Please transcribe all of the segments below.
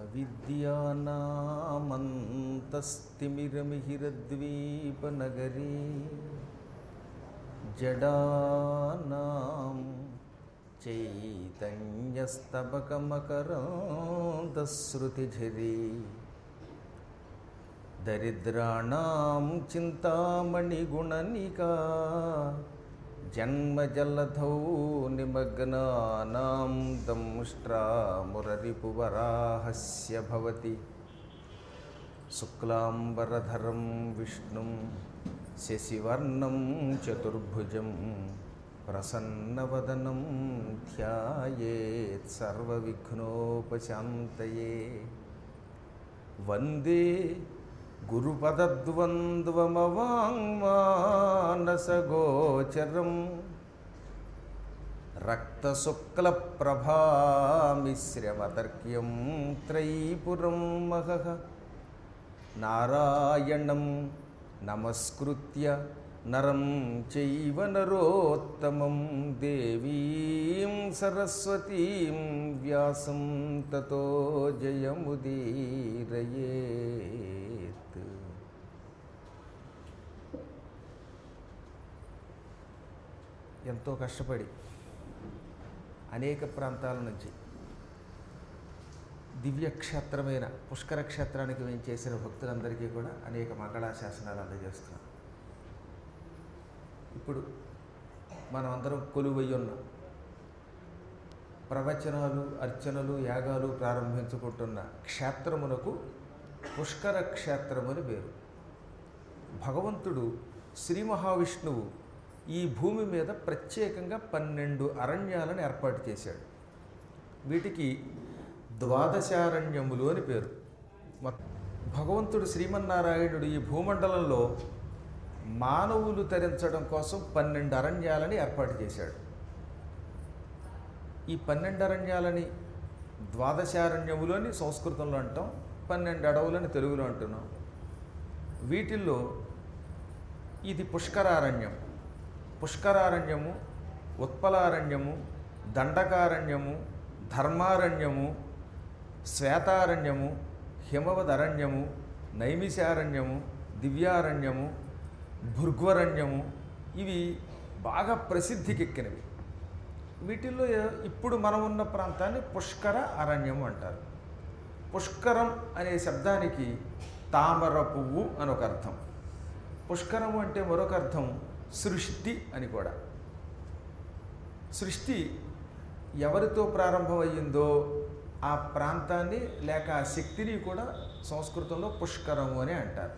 అవిద్యానామంతస్తిమిరమిహిరద్వీపనగరీ జడానాం చైతన్యస్తబకమకరాంతశ్రుతిఝరీ దరిద్రాణం చింతామణిగుణనికా జన్మజలధౌ నిమగ్నానాం దంష్ట్రామురరిపువరాహస్య భవతి శుక్లాంబరధరం విష్ణుం శశివర్ణం చతుర్భుజం ప్రసన్నవదనం ధ్యాయేత్ సర్వవిఘ్నోపశాంతయే వందే గురుపదద్వంద్వమవాङ्మానసగోచరం రక్తశుక్లప్రభామిశ్రమతర్క్యం త్రైపురం మహః నారాయణం నమస్కృత్య నరం చైవ నరోత్తమం దేవీం సరస్వతీం వ్యాసం తతో జయముదీరయేత్ ఎంతో కష్టపడి అనేక ప్రాంతాల నుంచి దివ్యక్షేత్రమైన పుష్కర క్షేత్రానికి వేంచేసిన భక్తులందరికీ కూడా అనేక మంగళాశాసనాలు అందజేస్తున్నాం ఇప్పుడు మనం అందరం కొలువై ఉన్నాం ప్రవచనాలు అర్చనలు యాగాలు ప్రారంభించుకుంటున్న క్షేత్రమునకు పుష్కర క్షేత్రమని పేరు భగవంతుడు శ్రీ మహావిష్ణువు ఈ భూమి మీద ప్రత్యేకంగా పన్నెండు అరణ్యాలను ఏర్పాటు చేశాడు వీటికి ద్వాదశారణ్యములు అని పేరు మొత్తం భగవంతుడు శ్రీమన్నారాయణుడు ఈ భూమండలంలో మానవులు తరించడం కోసం పన్నెండు అరణ్యాలని ఏర్పాటు చేశాడు ఈ పన్నెండు అరణ్యాలని ద్వాదశారణ్యములు అని సంస్కృతంలో అంటాం పన్నెండు అడవులని తెలుగులో అంటున్నాం వీటిల్లో ఇది పుష్కరారణ్యం పుష్కరారణ్యము ఉత్పలారణ్యము దండకారణ్యము ధర్మారణ్యము శ్వేతారణ్యము హిమవదరణ్యము నైమిషారణ్యము దివ్యారణ్యము భృగ్వరణ్యము ఇవి బాగా ప్రసిద్ధికెక్కినవి వీటిల్లో ఇప్పుడు మనం ఉన్న ప్రాంతాన్ని పుష్కర అరణ్యము అంటారు పుష్కరం అనే శబ్దానికి తామర పువ్వు అని ఒక అర్థం పుష్కరము అంటే మరొక అర్థం సృష్టి అని కూడా సృష్టి ఎవరితో ప్రారంభమయ్యిందో ఆ ప్రాంతాన్ని లేక ఆ శక్తిని కూడా సంస్కృతంలో పుష్కరము అని అంటారు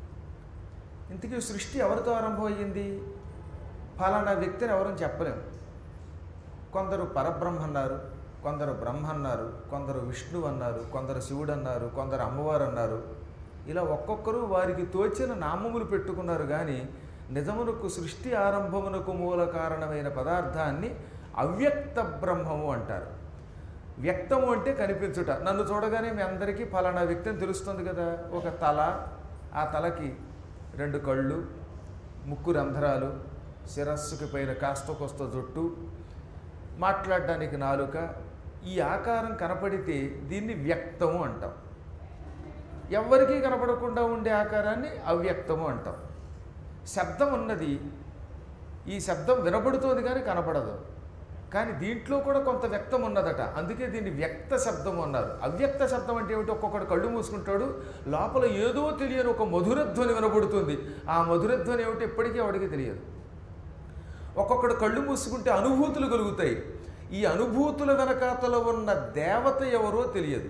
ఇంతకీ సృష్టి ఎవరితో ఆరంభమయ్యింది ఫలానా వ్యక్తిని ఎవరని చెప్పలేము కొందరు పరబ్రహ్మ అన్నారు కొందరు బ్రహ్మ అన్నారు కొందరు విష్ణువు అన్నారు కొందరు శివుడు అన్నారు కొందరు అమ్మవారు అన్నారు ఇలా ఒక్కొక్కరు వారికి తోచిన నామములు పెట్టుకున్నారు కానీ నిజమునకు సృష్టి ఆరంభమునకు మూల కారణమైన పదార్థాన్ని అవ్యక్త బ్రహ్మము అంటారు వ్యక్తము అంటే కనిపించుట నన్ను చూడగానే మీ అందరికీ ఫలానా వ్యక్తి అని తెలుస్తుంది కదా ఒక తల ఆ తలకి రెండు కళ్ళు ముక్కు రంధ్రాలు శిరస్సుకి పైన కాస్త కొస్త జుట్టు మాట్లాడడానికి నాలుక ఈ ఆకారం కనపడితే దీన్ని వ్యక్తము అంటాం ఎవ్వరికీ కనపడకుండా ఉండే ఆకారాన్ని అవ్యక్తము అంటాం శబ్దం ఉన్నది ఈ శబ్దం వినబడుతోంది కానీ కనపడదు కానీ దీంట్లో కూడా కొంత వ్యక్తం ఉన్నదట అందుకే దీన్ని వ్యక్త శబ్దం అన్నారు అవ్యక్త శబ్దం అంటే ఏమిటి ఒక్కొక్కడు కళ్ళు మూసుకుంటాడు లోపల ఏదో తెలియని ఒక మధురధ్వని వినబడుతుంది ఆ మధురధ్వని ఏమిటి ఎప్పటికీ ఎవడికి తెలియదు ఒక్కొక్కడు కళ్ళు మూసుకుంటే అనుభూతులు కలుగుతాయి ఈ అనుభూతుల వెనకాతలో ఉన్న దేవత ఎవరో తెలియదు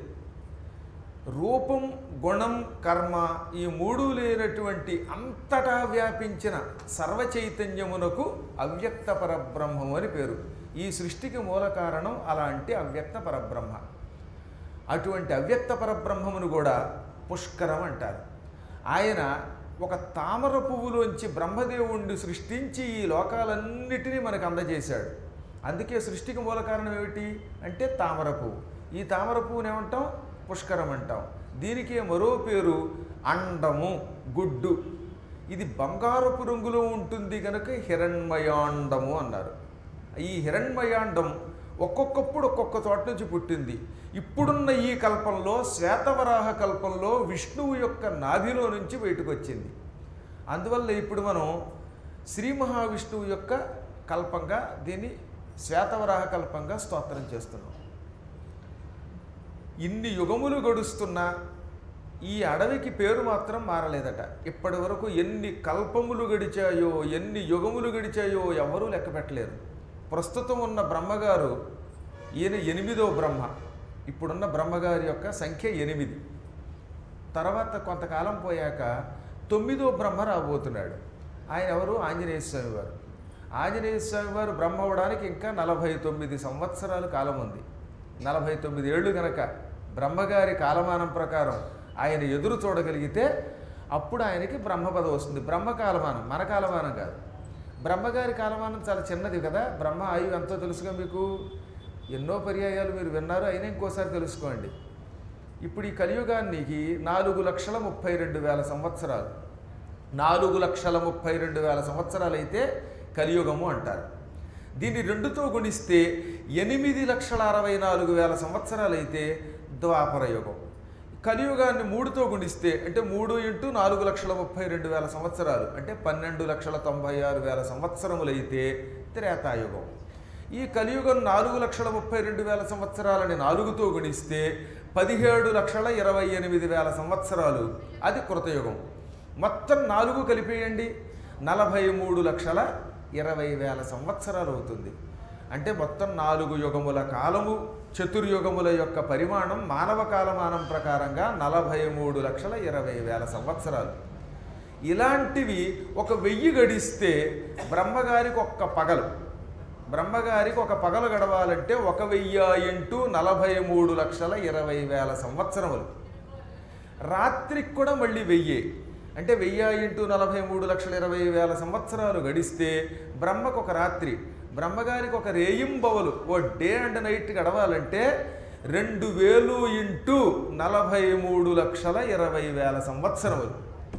రూపం గుణం కర్మ ఈ మూడు లేనటువంటి అంతటా వ్యాపించిన సర్వచైతన్యమునకు అవ్యక్త పరబ్రహ్మం అని పేరు ఈ సృష్టికి మూల కారణం అలాంటి అవ్యక్త పరబ్రహ్మ అటువంటి అవ్యక్త పరబ్రహ్మమును కూడా పుష్కరం అంటారు ఆయన ఒక తామర పువ్వులోంచి బ్రహ్మదేవుణ్ణి సృష్టించి ఈ లోకాలన్నిటినీ మనకు అందజేశాడు అందుకే సృష్టికి మూల కారణం ఏమిటి అంటే తామర పువ్వు ఈ తామర పువ్వుని ఏమంటాం పుష్కరం అంటాం దీనికి మరో పేరు అండము గుడ్డు ఇది బంగారపు రంగులో ఉంటుంది కనుక హిరణ్మయాండము అన్నారు ఈ హిరణ్మయాండం ఒక్కొక్కప్పుడు ఒక్కొక్క చోట నుంచి పుట్టింది ఇప్పుడున్న ఈ కల్పంలో శ్వేతవరాహ కల్పంలో విష్ణువు యొక్క నాభిలో నుంచి బయటకు వచ్చింది అందువల్ల ఇప్పుడు మనం శ్రీ మహావిష్ణువు యొక్క కల్పంగా దీన్ని శ్వేతవరాహ కల్పంగా స్తోత్రం చేస్తున్నాం ఇన్ని యుగములు గడుస్తున్నా ఈ అడవికి పేరు మాత్రం మారలేదట ఇప్పటి వరకు ఎన్ని కల్పములు గడిచాయో ఎన్ని యుగములు గడిచాయో ఎవరూ లెక్క పెట్టలేరు ప్రస్తుతం ఉన్న బ్రహ్మగారు ఈయన ఎనిమిదో బ్రహ్మ ఇప్పుడున్న బ్రహ్మగారి యొక్క సంఖ్య ఎనిమిది తర్వాత కొంతకాలం పోయాక తొమ్మిదో బ్రహ్మ రాబోతున్నాడు ఆయన ఎవరు ఆంజనేయ స్వామి వారు ఆంజనేయ స్వామి వారు బ్రహ్మ అవడానికి ఇంకా నలభై తొమ్మిది సంవత్సరాల కాలం ఉంది నలభై తొమ్మిది ఏళ్ళు గనక బ్రహ్మగారి కాలమానం ప్రకారం ఆయన ఎదురు చూడగలిగితే అప్పుడు ఆయనకి బ్రహ్మపద వస్తుంది బ్రహ్మ కాలమానం మన కాలమానం కాదు బ్రహ్మగారి కాలమానం చాలా చిన్నది కదా బ్రహ్మ ఆయువు ఎంతో తెలుసుగా మీకు ఎన్నో పర్యాయాలు మీరు విన్నారు అయినా ఇంకోసారి తెలుసుకోండి ఇప్పుడు ఈ కలియుగానికి నాలుగు లక్షల ముప్పై రెండు వేల సంవత్సరాలు నాలుగు లక్షల ముప్పై రెండు వేల సంవత్సరాలు అయితే కలియుగము అంటారు దీన్ని రెండుతో గుణిస్తే ఎనిమిది లక్షల అరవై నాలుగు వేల సంవత్సరాలు అయితే ద్వాపర యుగం కలియుగాన్ని మూడుతో గుణిస్తే అంటే మూడు ఇంటూ నాలుగు లక్షల ముప్పై రెండు వేల సంవత్సరాలు అంటే పన్నెండు లక్షల తొంభై ఆరు వేల సంవత్సరములైతే త్రేతాయుగం ఈ కలియుగం నాలుగు లక్షల ముప్పై రెండు వేల సంవత్సరాలని నాలుగుతో గుణిస్తే పదిహేడు లక్షల ఇరవై ఎనిమిది వేల సంవత్సరాలు అది కృతయుగం మొత్తం నాలుగు కలిపేయండి నలభై మూడు లక్షల ఇరవై వేల సంవత్సరాలు అవుతుంది అంటే మొత్తం నాలుగు యుగముల కాలము చతుర్యుగముల యొక్క పరిమాణం మానవ కాలమానం ప్రకారంగా నలభై మూడు లక్షల ఇరవై వేల సంవత్సరాలు ఇలాంటివి ఒక వెయ్యి గడిస్తే బ్రహ్మగారికి ఒక్క పగలు బ్రహ్మగారికి ఒక పగలు గడవాలంటే ఒక వెయ్యి ఇంటూ నలభై మూడు లక్షల ఇరవై వేల సంవత్సరములు రాత్రికి కూడా మళ్ళీ వెయ్యి అంటే వెయ్యి ఇంటూ నలభై మూడు లక్షల ఇరవై వేల సంవత్సరాలు గడిస్తే బ్రహ్మకు ఒక రాత్రి బ్రహ్మగారికి ఒక రేయింబవలు ఓ డే అండ్ నైట్ గడవాలంటే రెండు వేలు ఇంటూ నలభై మూడు లక్షల ఇరవై వేల సంవత్సరములు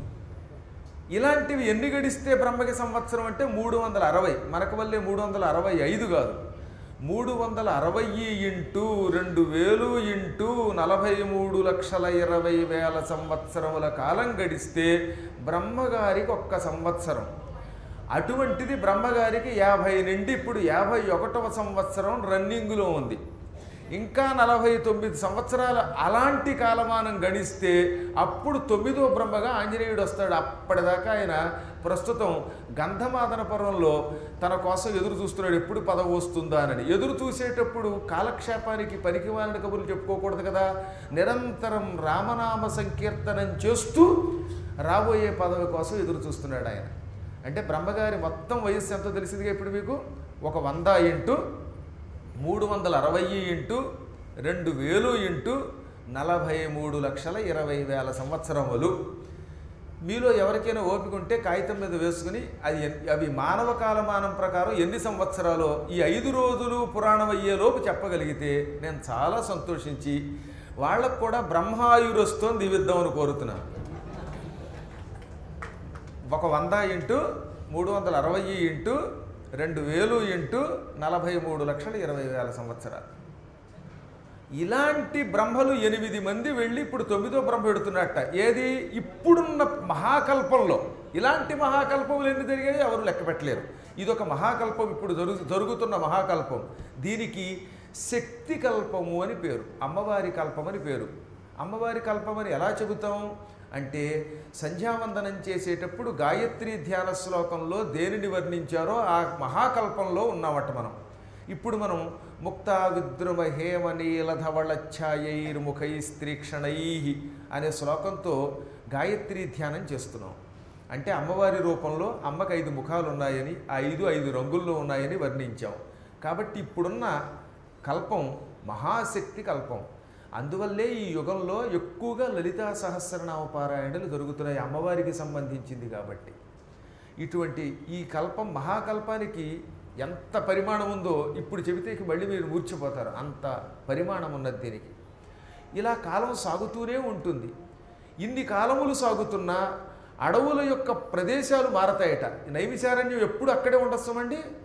ఇలాంటివి ఎన్ని గడిస్తే బ్రహ్మకి సంవత్సరం అంటే మూడు వందల అరవై మనకు వల్లే మూడు వందల అరవై ఐదు కాదు మూడు వందల అరవై ఇంటూ రెండు వేలు ఇంటూ నలభై మూడు లక్షల ఇరవై వేల సంవత్సరముల కాలం గడిస్తే బ్రహ్మగారికి ఒక్క సంవత్సరం అటువంటిది బ్రహ్మగారికి యాభై నుండి ఇప్పుడు యాభై ఒకటవ సంవత్సరం రన్నింగ్లో ఉంది ఇంకా నలభై తొమ్మిది సంవత్సరాలు అలాంటి కాలమానం గడిస్తే అప్పుడు తొమ్మిదో బ్రహ్మగా ఆంజనేయుడు వస్తాడు అప్పటిదాకా ఆయన ప్రస్తుతం గంధమాదన పర్వంలో తన కోసం ఎదురు చూస్తున్నాడు ఎప్పుడు పదవి వస్తుందా అని ఎదురు చూసేటప్పుడు కాలక్షేపానికి పనికిమాలిన కబుర్లు చెప్పుకోకూడదు కదా నిరంతరం రామనామ సంకీర్తనం చేస్తూ రాబోయే పదవి కోసం ఎదురు చూస్తున్నాడు ఆయన అంటే బ్రహ్మగారి మొత్తం వయస్సు ఎంతో తెలిసిందిగా ఇప్పుడు మీకు ఒక వంద ఇంటూ మూడు వందల అరవై ఇంటూ రెండు వేలు ఇంటూ నలభై మూడు లక్షల ఇరవై వేల సంవత్సరములు మీలో ఎవరికైనా ఓపిక ఉంటే కాగితం మీద వేసుకుని అది ఎన్- అవి మానవ కాలమానం ప్రకారం ఎన్ని సంవత్సరాలు ఈ ఐదు రోజులు పురాణం అయ్యేలోపు చెప్పగలిగితే నేను చాలా సంతోషించి వాళ్ళకు కూడా బ్రహ్మాయురస్తో దివిద్దామని కోరుతున్నాను ఒక వంద ఇంటూ మూడు వందల అరవై ఇంటూ రెండు వేలు ఇంటూ నలభై మూడు లక్షల ఇరవై వేల సంవత్సరాలు ఇలాంటి బ్రహ్మలు ఎనిమిది మంది వెళ్ళి ఇప్పుడు తొమ్మిదో బ్రహ్మ పెడుతున్నట్ట ఏది ఇప్పుడున్న మహాకల్పంలో ఇలాంటి మహాకల్పములు ఎన్ని జరిగాయో ఎవరు లెక్క పెట్టలేరు ఇది ఒక మహాకల్పం ఇప్పుడు జరుగు జరుగుతున్న మహాకల్పం దీనికి శక్తి కల్పము అని పేరు అమ్మవారి కల్పం అని పేరు అమ్మవారి కల్పమని ఎలా చెబుతాం అంటే సంధ్యావందనం చేసేటప్పుడు గాయత్రి ధ్యాన శ్లోకంలో దేనిని వర్ణించారో ఆ మహాకల్పంలో ఉన్నామట మనం ఇప్పుడు మనం ముక్తా విద్రుమ హేమ నీలధవళఛాయైర్ముఖై స్త్రీక్షణై అనే శ్లోకంతో గాయత్రి ధ్యానం చేస్తున్నాం అంటే అమ్మవారి రూపంలో అమ్మకు ఐదు ముఖాలు ఉన్నాయని ఆ ఐదు ఐదు రంగుల్లో ఉన్నాయని వర్ణించాం కాబట్టి ఇప్పుడున్న కల్పం మహాశక్తి కల్పం అందువల్లే ఈ యుగంలో ఎక్కువగా లలితా సహస్రనామ పారాయణలు జరుగుతున్నాయి అమ్మవారికి సంబంధించింది కాబట్టి ఇటువంటి ఈ కల్పం మహాకల్పానికి ఎంత పరిమాణం ఉందో ఇప్పుడు చెబితే ఇక మళ్ళీ మీరు మూర్చిపోతారు అంత పరిమాణం ఉన్నది దీనికి ఇలా కాలం సాగుతూనే ఉంటుంది ఇన్ని కాలములు సాగుతున్నా అడవుల యొక్క ప్రదేశాలు మారతాయట నైమిశారణ్యం ఎప్పుడు అక్కడే ఉండొస్తామండి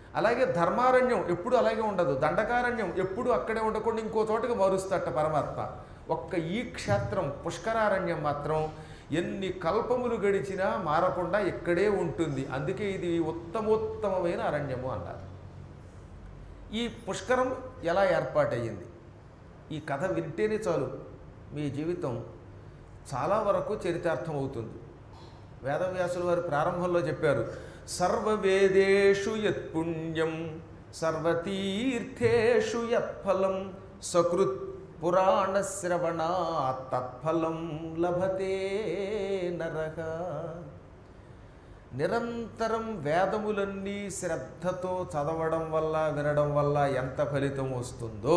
అలాగే ధర్మారణ్యం ఎప్పుడు అలాగే ఉండదు దండకారణ్యం ఎప్పుడు అక్కడే ఉండకుండా ఇంకో చోటకి మారుస్తాట పరమాత్మ ఒక్క ఈ క్షేత్రం పుష్కరారణ్యం మాత్రం ఎన్ని కల్పములు గడిచినా మారకుండా ఇక్కడే ఉంటుంది అందుకే ఇది ఉత్తమోత్తమమైన అరణ్యము అన్నారు ఈ పుష్కరం ఎలా ఏర్పాటయ్యింది ఈ కథ వింటేనే చాలు మీ జీవితం చాలా వరకు చరితార్థం అవుతుంది వేదవ్యాసుల వారు ప్రారంభంలో చెప్పారు సర్వవేదేషు యత్పుణ్యం సర్వతీర్థేషు యత్ఫలం సకృత్ పురాణ శ్రవణా తత్ఫలం లభతే నరక నిరంతరం వేదములన్నీ శ్రద్ధతో చదవడం వల్ల వినడం వల్ల ఎంత ఫలితం వస్తుందో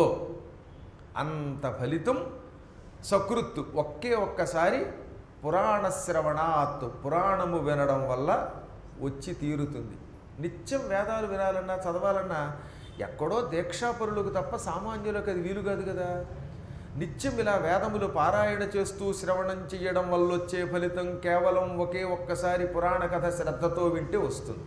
అంత ఫలితం సకృత్తు ఒకే ఒక్కసారి పురాణ శ్రవణాత్ పురాణము వినడం వల్ల వచ్చి తీరుతుంది నిత్యం వేదాలు వినాలన్నా చదవాలన్నా ఎక్కడో దీక్షాపరులకు తప్ప సామాన్యులకు అది వీలు కాదు కదా నిత్యం ఇలా వేదములు పారాయణ చేస్తూ శ్రవణం చేయడం వల్ల వచ్చే ఫలితం కేవలం ఒకే ఒక్కసారి పురాణ కథ శ్రద్ధతో వింటే వస్తుంది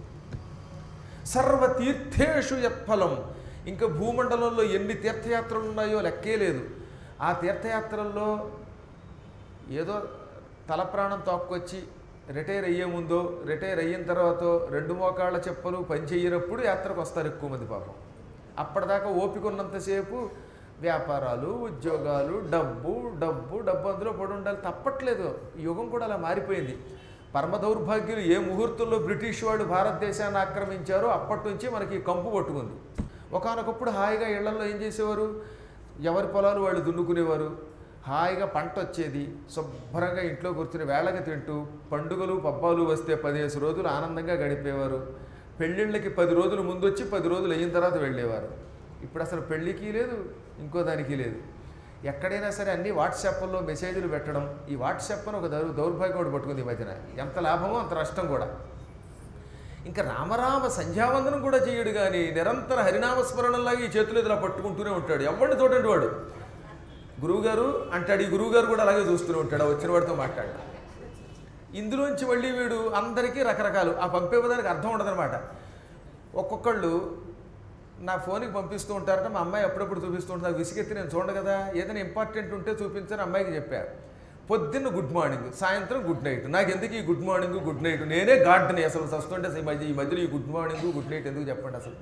సర్వతీర్థేషు యత్ఫలం ఇంకా భూమండలంలో ఎన్ని తీర్థయాత్రలు ఉన్నాయో లెక్కే లేదు ఆ తీర్థయాత్రల్లో ఏదో తల ప్రాణం తోక్కొచ్చి రిటైర్ అయ్యే ముందో రిటైర్ అయిన తర్వాత రెండు మోకాళ్ళ చెప్పలు పనిచేయనప్పుడు యాత్రకు వస్తారు ఎక్కువ మంది పాపం అప్పటిదాకా ఓపిక ఉన్నంతసేపు వ్యాపారాలు ఉద్యోగాలు డబ్బు డబ్బు డబ్బు అందులో పడి ఉండాలి తప్పట్లేదు యుగం కూడా అలా మారిపోయింది పరమ దౌర్భాగ్యులు ఏ ముహూర్తంలో బ్రిటిష్ వాళ్ళు భారతదేశాన్ని ఆక్రమించారో అప్పటి నుంచి మనకి ఈ కంపు పట్టుకుంది ఒకనొకప్పుడు హాయిగా ఇళ్లలో ఏం చేసేవారు ఎవరి పొలాలు వాళ్ళు దున్నుకునేవారు హాయిగా పంట వచ్చేది శుభ్రంగా ఇంట్లో కూర్చుని వేళకి తింటూ పండుగలు పబ్బాలు వస్తే పదిహేను రోజులు ఆనందంగా గడిపేవారు పెళ్ళిళ్ళకి పది రోజులు ముందు వచ్చి పది రోజులు అయిన తర్వాత వెళ్ళేవారు ఇప్పుడు అసలు పెళ్ళికి లేదు ఇంకో దానికి లేదు ఎక్కడైనా సరే అన్ని వాట్సాప్లో మెసేజ్లు పెట్టడం ఈ వాట్సాప్ అని ఒక దౌర్ దౌర్భాగ్యం ఒకటి పట్టుకుంది ఈ మధ్యన ఎంత లాభమో అంత నష్టం కూడా ఇంకా రామరామ సంధ్యావందనం కూడా చేయడు కానీ నిరంతర హరినామస్మరణంలాగా ఈ చేతులు ఇలా పట్టుకుంటూనే ఉంటాడు ఎవరిని చూడండి వాడు గురువుగారు అంటాడు ఈ గురువుగారు కూడా అలాగే చూస్తూనే ఉంటాడు ఆ వచ్చిన వాడితో మాట్లాడు ఇందులోంచి మళ్ళీ వీడు అందరికీ రకరకాలు ఆ పంపేదానికి అర్థం ఉండదన్నమాట ఒక్కొక్కళ్ళు నా ఫోన్కి పంపిస్తూ ఉంటారట మా అమ్మాయి అప్పుడప్పుడు చూపిస్తూ ఉంటారు విసిగెత్తి నేను చూడ కదా ఏదైనా ఇంపార్టెంట్ ఉంటే చూపించని అమ్మాయికి చెప్పారు పొద్దున్న గుడ్ మార్నింగ్ సాయంత్రం గుడ్ నైట్ నాకు ఎందుకు ఈ గుడ్ మార్నింగ్ గుడ్ నైట్ నేనే గాడ్ని అసలు వస్తుంటే ఈ మధ్య ఈ మధ్యలో ఈ గుడ్ మార్నింగ్ గుడ్ నైట్ ఎందుకు చెప్పండి అసలు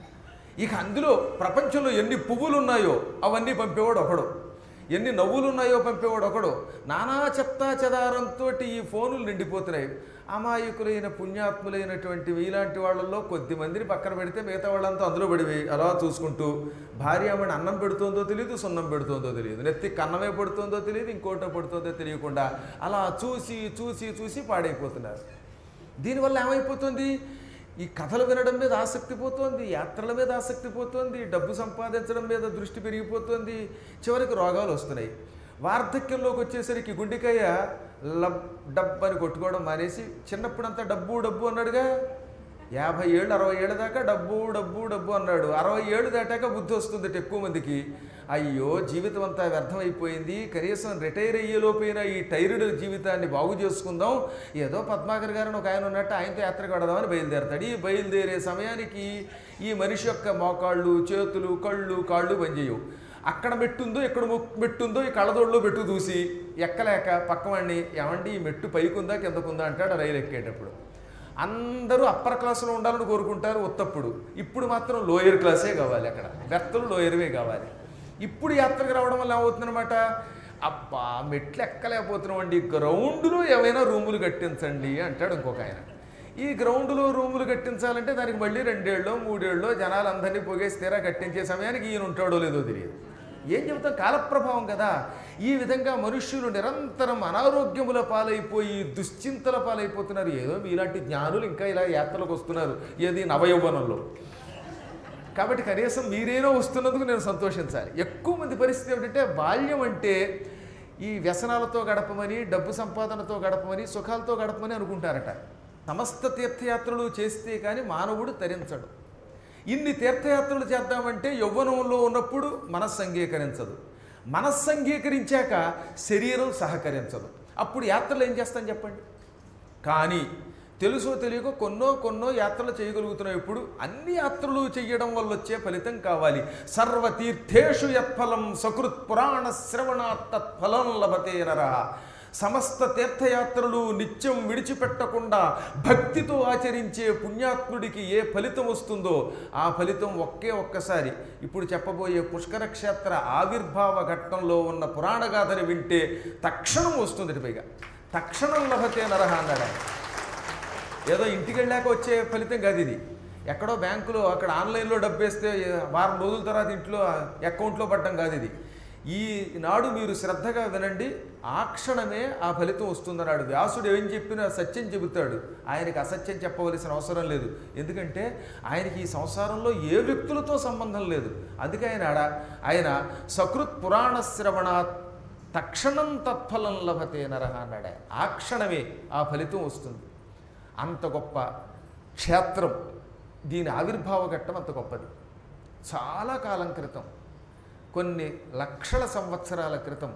ఇక అందులో ప్రపంచంలో ఎన్ని పువ్వులు ఉన్నాయో అవన్నీ పంపేవాడు ఒకడు ఎన్ని నవ్వులు ఉన్నాయో పంపేవాడు ఒకడు నానా చెత్తా చెదారంతో ఈ ఫోనులు నిండిపోతున్నాయి అమాయకులైన పుణ్యాత్ములైనటువంటి ఇలాంటి వాళ్ళల్లో కొద్ది మందిని పక్కన పెడితే మిగతా వాళ్ళంతా అందులో పడివి అలా చూసుకుంటూ భార్య ఆమెను అన్నం పెడుతోందో తెలియదు సున్నం పెడుతోందో తెలియదు నెత్తి కన్నమే పడుతోందో తెలియదు ఇంకోటో పడుతోందో తెలియకుండా అలా చూసి చూసి చూసి పాడైపోతున్నారు దీనివల్ల ఏమైపోతుంది ఈ కథలు వినడం మీద ఆసక్తి పోతోంది యాత్రల మీద ఆసక్తి పోతోంది డబ్బు సంపాదించడం మీద దృష్టి పెరిగిపోతుంది చివరికి రోగాలు వస్తున్నాయి వార్ధక్యంలోకి వచ్చేసరికి గుండెకాయ లబ్ డబ్ అని కొట్టుకోవడం మానేసి చిన్నప్పుడంతా డబ్బు డబ్బు అన్నాడుగా యాభై ఏళ్ళు అరవై ఏళ్ళ దాకా డబ్బు డబ్బు డబ్బు అన్నాడు అరవై ఏళ్ళు దాటాక బుద్ధి వస్తుంది ఎక్కువ మందికి అయ్యో జీవితం అంతా వ్యర్థమైపోయింది కనీసం రిటైర్ అయ్యేలోపైన ఈ టైర్డ్ జీవితాన్ని బాగు చేసుకుందాం ఏదో పద్మాకర్ గారిని ఒక ఆయన ఉన్నట్టు ఆయనతో యాత్రకు వెడదామని బయలుదేరతాడు ఈ బయలుదేరే సమయానికి ఈ మనిషి యొక్క మోకాళ్ళు చేతులు కళ్ళు కాళ్ళు పనిచేయవు అక్కడ మెట్టుందో ఇక్కడ మొ- మెట్టుందో ఈ కళ్ళదోడులో మెట్టు దూసి ఎక్కలేక పక్కవాడిని ఏమండి ఈ మెట్టు పైకుందా కిందకుందా అంటాడు రైలు ఎక్కేటప్పుడు అందరూ అప్పర్ క్లాసులో ఉండాలని కోరుకుంటారు ఉత్తప్పుడు ఇప్పుడు మాత్రం లోయర్ క్లాసే కావాలి అక్కడ బెర్తలు లోయర్వే కావాలి ఇప్పుడు యాత్రకు రావడం వల్ల ఏమవుతుందన్నమాట అబ్బా మెట్లు ఎక్కలేకపోతున్నాం అండి గ్రౌండ్లో ఏమైనా రూములు కట్టించండి అంటాడు ఇంకొక ఆయన ఈ గ్రౌండ్లో రూములు కట్టించాలంటే దానికి మళ్ళీ రెండేళ్ళు మూడేళ్ళు జనాలందరినీ పొగేసి తీరా కట్టించే సమయానికి ఈయన ఉంటాడో లేదో తెలియదు ఏం చెబుతాం కాలప్రభావం కదా ఈ విధంగా మనుష్యులు నిరంతరం అనారోగ్యముల పాలైపోయి దుశ్చింతల పాలైపోతున్నారు ఏదో మీలాంటి జ్ఞానులు ఇంకా ఇలా యాత్రలకు వస్తున్నారు ఏది నవయౌవనంలో కాబట్టి కనీసం మీరేనో వస్తున్నందుకు నేను సంతోషించాలి ఎక్కువ మంది పరిస్థితి ఏమిటంటే బాల్యం అంటే ఈ వ్యసనాలతో గడపమని డబ్బు సంపాదనతో గడపమని సుఖాలతో గడపమని అనుకుంటారట సమస్త తీర్థయాత్రలు చేస్తే కానీ మానవుడు తరించడు ఇన్ని తీర్థయాత్రలు చేద్దామంటే యవ్వనంలో ఉన్నప్పుడు మనస్సు అంగీకరించదు మనస్సు అంగీకరించాక శరీరం సహకరించదు అప్పుడు యాత్రలు ఏం చేస్తాం చెప్పండి కానీ తెలుసో తెలియకో కొన్నో కొన్నో యాత్రలు చేయగలుగుతున్నావు ఇప్పుడు అన్ని యాత్రలు చేయడం వల్ల వచ్చే ఫలితం కావాలి సర్వతీర్థేషు యత్ఫలం సకృత్ పురాణ శ్రవణాత్ తత్ఫలం లభతే నర సమస్త తీర్థయాత్రలు నిత్యం విడిచిపెట్టకుండా భక్తితో ఆచరించే పుణ్యాత్ముడికి ఏ ఫలితం వస్తుందో ఆ ఫలితం ఒకే ఒక్కసారి ఇప్పుడు చెప్పబోయే పుష్కర క్షేత్ర ఆవిర్భావ ఘట్టంలో ఉన్న పురాణగాథని వింటే తక్షణం వస్తుంది పైగా తక్షణం లభతే నరహ అన్నాడు ఆయన. ఏదో ఇంటికి వెళ్ళాక వచ్చే ఫలితం కాదు ఇది ఎక్కడో బ్యాంకులో అక్కడ ఆన్లైన్లో డబ్బు వేస్తే వారం రోజుల తర్వాత ఇంట్లో అకౌంట్లో పడడం కాదు ఇది ఈ నాడు మీరు శ్రద్ధగా వినండి ఆ క్షణమే ఆ ఫలితం వస్తుందన్నాడు వ్యాసుడు ఏం చెప్పినా సత్యం చెబుతాడు ఆయనకి అసత్యం చెప్పవలసిన అవసరం లేదు ఎందుకంటే ఆయనకి ఈ సంసారంలో ఏ వ్యక్తులతో సంబంధం లేదు అందుకే ఆయన ఆడ- ఆయన సకృత్ పురాణ శ్రవణాత్ తక్షణం తత్ఫలం లభతే నరహ అన్నాడు ఆయన. ఆ క్షణమే ఆ ఫలితం వస్తుంది అంత గొప్ప క్షేత్రం దీని ఆవిర్భావ ఘట్టం అంత గొప్పది చాలా కాలం క్రితం కొన్ని లక్షల సంవత్సరాల క్రితం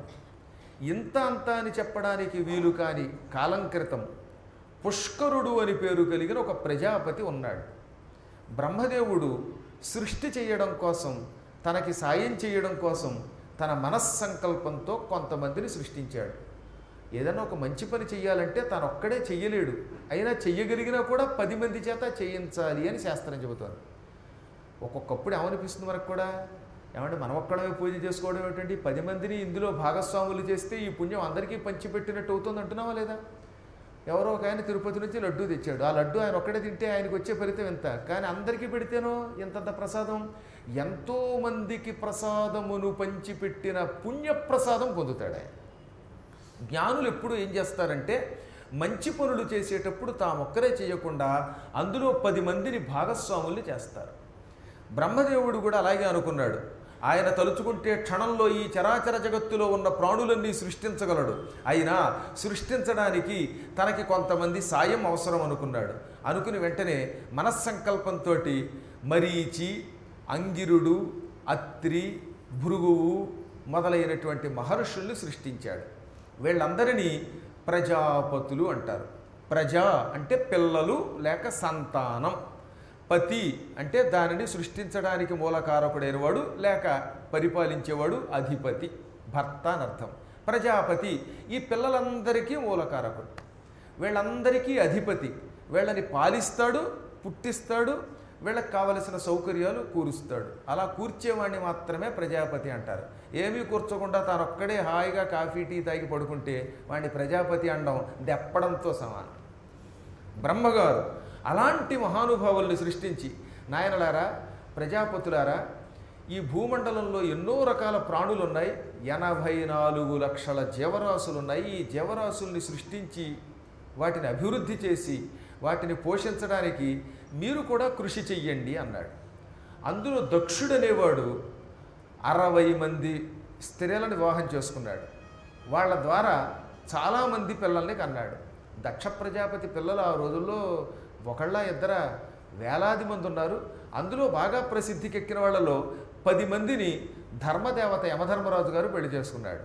ఇంత అంత అని చెప్పడానికి వీలు కాని కాలం క్రితం పుష్కరుడు అని పేరు కలిగిన ఒక ప్రజాపతి ఉన్నాడు బ్రహ్మదేవుడు సృష్టి చేయడం కోసం తనకి సాయం చేయడం కోసం తన మనస్సంకల్పంతో కొంతమందిని సృష్టించాడు ఏదైనా ఒక మంచి పని చెయ్యాలంటే తాను ఒక్కడే చెయ్యలేడు అయినా చెయ్యగలిగినా కూడా పది మంది చేత చేయించాలి అని శాస్త్రం చెబుతోంది ఒక్కొక్కప్పుడు ఏమనిపిస్తుంది మనకు కూడా ఏమంటే మనం ఒక్కడమే పూజ చేసుకోవడం ఏమిటండి పది మందిని ఇందులో భాగస్వాములు చేస్తే ఈ పుణ్యం అందరికీ పంచిపెట్టినట్టు అవుతుంది అంటున్నావా లేదా ఎవరో ఒక ఆయన తిరుపతి నుంచి లడ్డూ తెచ్చాడు ఆ లడ్డు ఆయన ఒక్కడే తింటే ఆయనకు వచ్చే ఫలితం ఎంత కానీ అందరికీ పెడితేనో ఎంతంత ప్రసాదం ఎంతో మందికి ప్రసాదమును పంచిపెట్టిన పుణ్యప్రసాదం పొందుతాడు ఆయన జ్ఞానులు ఎప్పుడు ఏం చేస్తారంటే మంచి పనులు చేసేటప్పుడు తామొక్కరే చేయకుండా అందులో పది మందిని భాగస్వాముల్ని చేస్తారు బ్రహ్మదేవుడు కూడా అలాగే అనుకున్నాడు ఆయన తలుచుకుంటే క్షణంలో ఈ చరాచర జగత్తులో ఉన్న ప్రాణులన్నీ సృష్టించగలడు అయినా సృష్టించడానికి తనకి కొంతమంది సాయం అవసరం అనుకున్నాడు అనుకుని వెంటనే మనస్సంకల్పంతో మరీచి అంగిరుడు అత్రి భృగువు మొదలైనటువంటి మహర్షుల్ని సృష్టించాడు వీళ్ళందరినీ ప్రజాపతులు అంటారు ప్రజ అంటే పిల్లలు లేక సంతానం పతి అంటే దానిని సృష్టించడానికి మూలకారకుడైన వాడు లేక పరిపాలించేవాడు అధిపతి భర్త అని అర్థం ప్రజాపతి ఈ పిల్లలందరికీ మూలకారకుడు వీళ్ళందరికీ అధిపతి వీళ్ళని పాలిస్తాడు పుట్టిస్తాడు వీళ్ళకి కావలసిన సౌకర్యాలు కూరుస్తాడు అలా కూర్చేవాడిని మాత్రమే ప్రజాపతి అంటారు ఏమీ కూర్చోకుండా తాను ఒక్కడే హాయిగా కాఫీ టీ తాగి పడుకుంటే వాడిని ప్రజాపతి అనడం దెప్పడంతో సమానం బ్రహ్మగారు అలాంటి మహానుభావుల్ని సృష్టించి నాయనలారా ప్రజాపతులారా ఈ భూమండలంలో ఎన్నో రకాల ప్రాణులు ఉన్నాయి ఎనభై నాలుగు లక్షల జీవరాశులు ఉన్నాయి ఈ జీవరాశుల్ని సృష్టించి వాటిని అభివృద్ధి చేసి వాటిని పోషించడానికి మీరు కూడా కృషి చెయ్యండి అన్నాడు అందులో దక్షుడనేవాడు అరవై మంది స్త్రీలను వివాహం చేసుకున్నాడు వాళ్ళ ద్వారా చాలామంది పిల్లల్ని కన్నాడు దక్ష ప్రజాపతి పిల్లలు ఆ రోజుల్లో ఒకళ్ళ ఇద్దర వేలాది మంది ఉన్నారు అందులో బాగా ప్రసిద్ధికెక్కిన వాళ్ళలో పది మందిని ధర్మదేవత యమధర్మరాజు గారు పెళ్లి చేసుకున్నాడు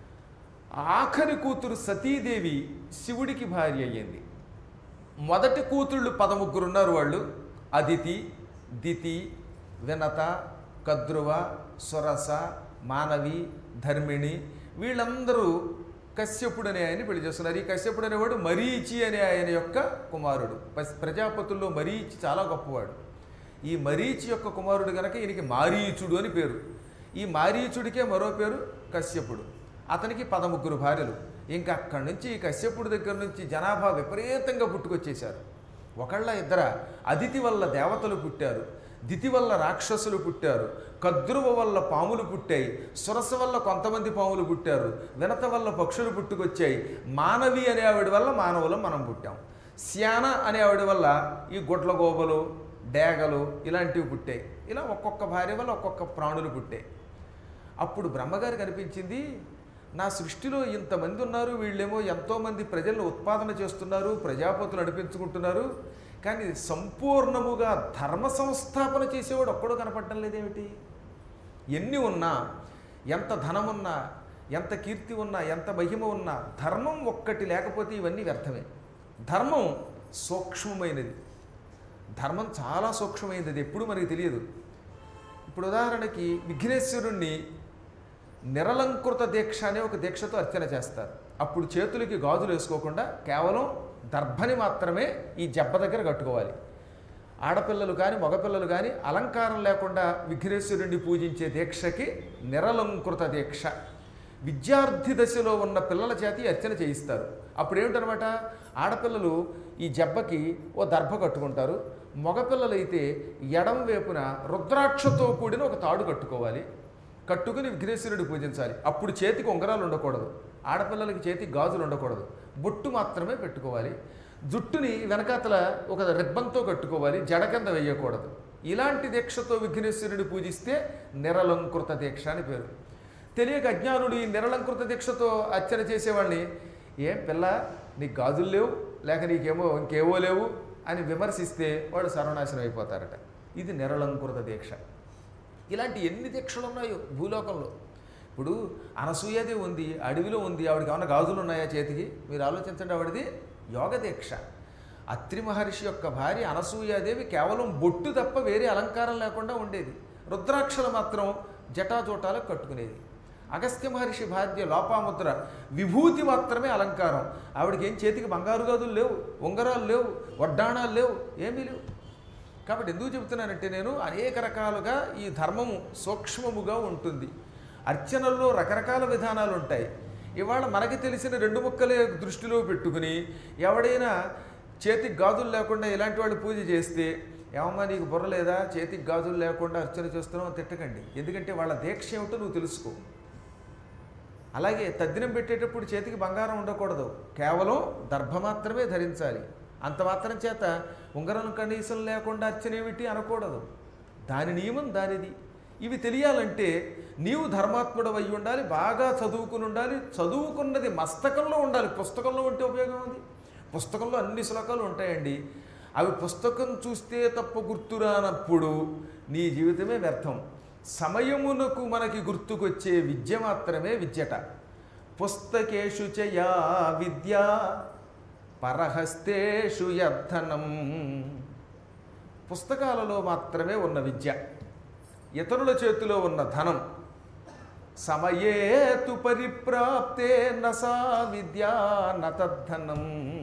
ఆఖరి కూతురు సతీదేవి శివుడికి భార్య అయ్యింది మొదటి కూతుళ్ళు పదముగ్గురు ఉన్నారు వాళ్ళు అదితి దితి వినత కద్రువ సురస మానవి ధర్మిణి వీళ్ళందరూ కశ్యపుడు అనే ఆయన్ని పెళ్లి చేస్తున్నారు ఈ కశ్యపుడు అనేవాడు మరీచి అనే ఆయన యొక్క కుమారుడు పస్- ప్రజాపతుల్లో మరీచి చాలా గొప్పవాడు ఈ మరీచి యొక్క కుమారుడు గనక ఈయనకి మారీచుడు అని పేరు ఈ మారీచుడికే మరో పేరు కశ్యపుడు అతనికి పదముగ్గురు భార్యలు ఇంకా అక్కడి నుంచి ఈ కశ్యపుడి దగ్గర నుంచి జనాభా విపరీతంగా పుట్టుకొచ్చేశారు ఒకళ్ళ ఇద్దర అదితి వల్ల దేవతలు పుట్టారు దితి వల్ల రాక్షసులు పుట్టారు కద్రువ వల్ల పాములు పుట్టాయి సురస వల్ల కొంతమంది పాములు పుట్టారు వినత వల్ల పక్షులు పుట్టుకొచ్చాయి మానవి అనే ఆవిడ వల్ల మానవులం మనం పుట్టాం శ్యాన అనే ఆవిడ వల్ల ఈ గుడ్ల గోబలు డేగలు ఇలాంటివి పుట్టాయి ఇలా ఒక్కొక్క భార్య వల్ల ఒక్కొక్క ప్రాణులు పుట్టాయి అప్పుడు బ్రహ్మగారికి అనిపించింది నా సృష్టిలో ఇంతమంది ఉన్నారు వీళ్ళేమో ఎంతోమంది ప్రజలను ఉత్పాదన చేస్తున్నారు ప్రజాపతులు నడిపించుకుంటున్నారు కానీ సంపూర్ణముగా ధర్మ సంస్థాపన చేసేవాడు ఒక్కడో కనపడటం లేదేమిటి ఎన్ని ఉన్నా ఎంత ధనమున్నా ఎంత కీర్తి ఉన్నా ఎంత మహిమ ఉన్నా ధర్మం ఒక్కటి లేకపోతే ఇవన్నీ వ్యర్థమే ధర్మం సూక్ష్మమైనది ధర్మం చాలా సూక్ష్మమైనది అది ఎప్పుడు మనకి తెలియదు ఇప్పుడు ఉదాహరణకి విఘ్నేశ్వరుణ్ణి నిరలంకృత దీక్ష అనే ఒక దీక్షతో అర్చన చేస్తారు అప్పుడు చేతులకి గాజులు వేసుకోకుండా కేవలం దర్భని మాత్రమే ఈ జబ్బ దగ్గర కట్టుకోవాలి ఆడపిల్లలు కానీ మగపిల్లలు కానీ అలంకారం లేకుండా విఘ్నేశ్వరుణ్ణి పూజించే దీక్షకి నిరలంకృత దీక్ష విద్యార్థి దశలో ఉన్న పిల్లల చేతి అర్చన చేయిస్తారు అప్పుడు ఏమిటనమాట ఆడపిల్లలు ఈ జబ్బకి ఓ దర్భ కట్టుకుంటారు మగపిల్లలు అయితే ఎడం వైపున రుద్రాక్షతో కూడిన ఒక తాడు కట్టుకోవాలి కట్టుకుని విఘ్నేశ్వరుడు పూజించాలి అప్పుడు చేతికి ఉంగరాలు ఉండకూడదు ఆడపిల్లలకి చేతికి గాజులు ఉండకూడదు బొట్టు మాత్రమే పెట్టుకోవాలి జుట్టుని వెనకాతల ఒక రిబ్బన్తో కట్టుకోవాలి జడ కింద వేయకూడదు ఇలాంటి దీక్షతో విఘ్నేశ్వరుడి పూజిస్తే నిరలంకృత దీక్ష అని పేరు తెలియక అజ్ఞానుడు ఈ నిరలంకృత దీక్షతో అర్చన చేసేవాడిని ఏం పిల్ల నీకు గాజులు లేవు లేక నీకేమో ఇంకేవో లేవు అని విమర్శిస్తే వాడు సర్వనాశనం అయిపోతారట ఇది నిరలంకృత దీక్ష ఇలాంటి ఎన్ని దీక్షలు ఉన్నాయో భూలోకంలో ఇప్పుడు అనసూయది ఉంది అడవిలో ఉంది ఆవిడకి ఏమైనా గాజులు ఉన్నాయా చేతికి మీరు ఆలోచించండి ఆవిడది యోగ దీక్ష అత్రి మహర్షి యొక్క భార్య అనసూయాదేవి కేవలం బొట్టు తప్ప వేరే అలంకారం లేకుండా ఉండేది రుద్రాక్షలు మాత్రం జటాజోటాలకు కట్టుకునేది అగస్త్య మహర్షి భార్య లోపాముద్ర విభూతి మాత్రమే అలంకారం ఆవిడకి ఏం చేతికి బంగారు గాజులు లేవు ఉంగరాలు లేవు వడ్డాణాలు లేవు ఏమీ లేవు కాబట్టి ఎందుకు చెబుతున్నానంటే నేను అనేక రకాలుగా ఈ ధర్మము సూక్ష్మముగా ఉంటుంది అర్చనల్లో రకరకాల విధానాలు ఉంటాయి ఇవాళ మనకి తెలిసిన రెండు ముక్కలే దృష్టిలో పెట్టుకుని ఎవడైనా చేతికి గాజులు లేకుండా ఇలాంటి వాళ్ళు పూజ చేస్తే ఏమమ్మా నీకు బుర్ర లేదా చేతికి గాజులు లేకుండా అర్చన చేస్తున్నావు అని తిట్టకండి ఎందుకంటే వాళ్ళ దీక్ష ఏమిటో నువ్వు తెలుసుకో అలాగే తద్దినం పెట్టేటప్పుడు చేతికి బంగారం ఉండకూడదు కేవలం దర్భ మాత్రమే ధరించాలి అంత మాత్రం చేత ఉంగరం కనీసం లేకుండా అర్చన ఏమిటి అనకూడదు దాని నియమం దానిది ఇవి తెలియాలంటే నీవు ధర్మాత్ముడు అయి ఉండాలి బాగా చదువుకుని ఉండాలి చదువుకున్నది మస్తకంలో ఉండాలి పుస్తకంలో ఉంటే ఉపయోగం ఉంది పుస్తకంలో అన్ని శ్లోకాలు ఉంటాయండి అవి పుస్తకం చూస్తే తప్ప గుర్తురానప్పుడు నీ జీవితమే వ్యర్థం సమయమునకు మనకి గుర్తుకొచ్చే విద్య మాత్రమే విద్యట పుస్తకేషు చయా విద్య పరహస్తేషు యద్ధనం పుస్తకాలలో మాత్రమే ఉన్న విద్య ఇతరుల చేతిలో ఉన్న ధనం సమయేతు పరిప్రాప్తే నసా విద్యా నతద్ధనం